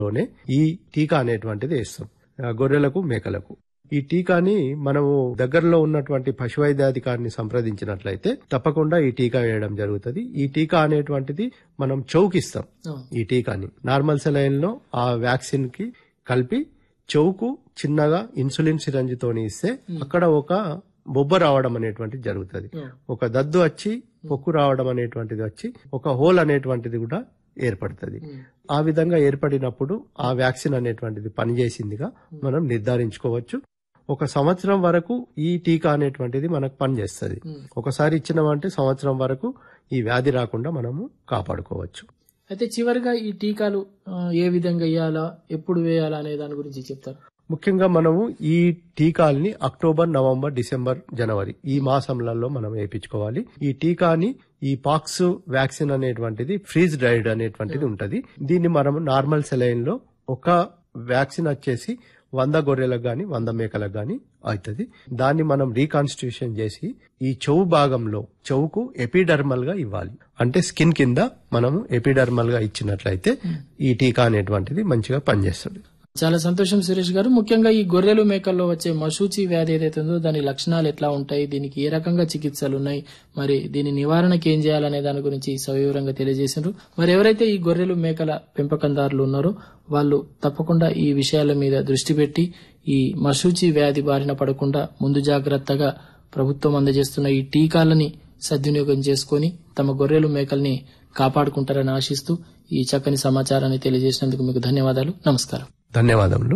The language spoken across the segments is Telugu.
లోనే ఈ టీకా అనేటువంటిది వేస్తాం ఆ, గొర్రెలకు మేకలకు ఈ టీకాని మనము దగ్గరలో ఉన్నటువంటి పశువైద్యాధికారిని సంప్రదించినట్లయితే తప్పకుండా ఈ టీకా వేయడం జరుగుతుంది ఈ టీకా అనేటువంటిది మనం చౌకిస్తాం ఈ టీకాని నార్మల్ సెలైన్ లో ఆ వ్యాక్సిన్ కి కలిపి చౌకు చిన్నగా ఇన్సులిన్ సిరంజితోని ఇస్తే అక్కడ ఒక బొబ్బ రావడం అనేటువంటిది జరుగుతుంది ఒక దద్దు వచ్చి పొక్కు రావడం అనేటువంటిది వచ్చి ఒక హోల్ అనేటువంటిది కూడా ఏర్పడుతుంది ఆ విధంగా ఏర్పడినప్పుడు ఆ వ్యాక్సిన్ అనేటువంటిది పనిచేసిందిగా మనం నిర్ధారించుకోవచ్చు ఒక సంవత్సరం వరకు ఈ టీకా అనేటువంటిది మనకు పనిచేస్తుంది ఒకసారి ఇచ్చినామంటే సంవత్సరం వరకు ఈ వ్యాధి రాకుండా మనము కాపాడుకోవచ్చు అయితే చివరిగా ఈ టీకాలు ఆ, ఏ విధంగా వేయాలా ఎప్పుడు వేయాలా అనే దాని గురించి చెప్తారు ముఖ్యంగా మనము ఈ టీకాల్ని అక్టోబర్ నవంబర్ డిసెంబర్ జనవరి ఈ మాసంలలో మనం వేయించుకోవాలి ఈ టీకాని ఈ పాక్స్ వ్యాక్సిన్ అనేటువంటిది ఫ్రీజ్ డ్రైడ్ అనేటువంటిది ఉంటది దీన్ని మనం నార్మల్ సెలైన్ లో ఒక వ్యాక్సిన్ వచ్చేసి వంద గొర్రెలకు గాని వంద మేకలకు గాని అవుతుంది దాన్ని మనం రీకాన్స్టిట్యూషన్ చేసి ఈ చెవు భాగంలో చెవుకు ఎపిడర్మల్ గా ఇవ్వాలి అంటే స్కిన్ కింద మనము ఎపిడర్మల్ గా ఇచ్చినట్లయితే ఈ టీకా అనేటువంటిది మంచిగా పనిచేస్తుంది చాలా సంతోషం సురేష్ గారు ముఖ్యంగా ఈ గొర్రెలు మేకల్లో వచ్చే మశూచి వ్యాధి ఏదైతే ఉందో దాని లక్షణాలు ఎట్లా ఉంటాయి దీనికి ఏ రకంగా చికిత్సలు ఉన్నాయి మరి దీని నివారణకి ఏం చేయాలనే దాని గురించి సవివరంగా తెలియజేశారు మరి ఎవరైతే ఈ గొర్రెలు మేకల పెంపకందారులు ఉన్నారో వాళ్ళు తప్పకుండా ఈ విషయాల మీద దృష్టి పెట్టి ఈ మశూచి వ్యాధి బారిన పడకుండా ముందు జాగ్రత్తగా ప్రభుత్వం అందజేస్తున్న ఈ టీకాలని సద్వినియోగం చేసుకొని తమ గొర్రెలు మేకల్ని కాపాడుకుంటారని ఆశిస్తూ ఈ చక్కని సమాచారాన్ని తెలియజేసినందుకు మీకు ధన్యవాదాలు నమస్కారం ధన్యవాదములు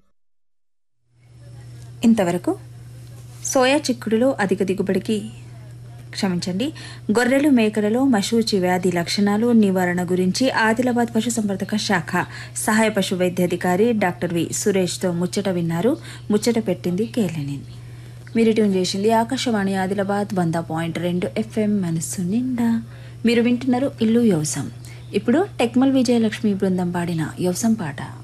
ఇంతవరకు సోయా చిక్కుడులో అధిక దిగుబడికి క్షమించండి గొర్రెలు మేకలలో మశూచి వ్యాధి లక్షణాలు నివారణ గురించి ఆదిలాబాద్ పశుసంవర్ధక శాఖ సహాయ పశు వైద్యాధికారి డాక్టర్ వి సురేష్తో ముచ్చట విన్నారు ముచ్చట పెట్టింది కేలెనిన్ మీరు ట్యూన్ చేసింది ఆకాశవాణి ఆదిలాబాద్ వంద పాయింట్ రెండు ఎఫ్ఎం మనస్సు నిండా మీరు వింటున్నారు ఇల్లు వ్యవసం ఇప్పుడు టెక్మల్ విజయలక్ష్మి బృందం పాడిన వ్యవసం పాట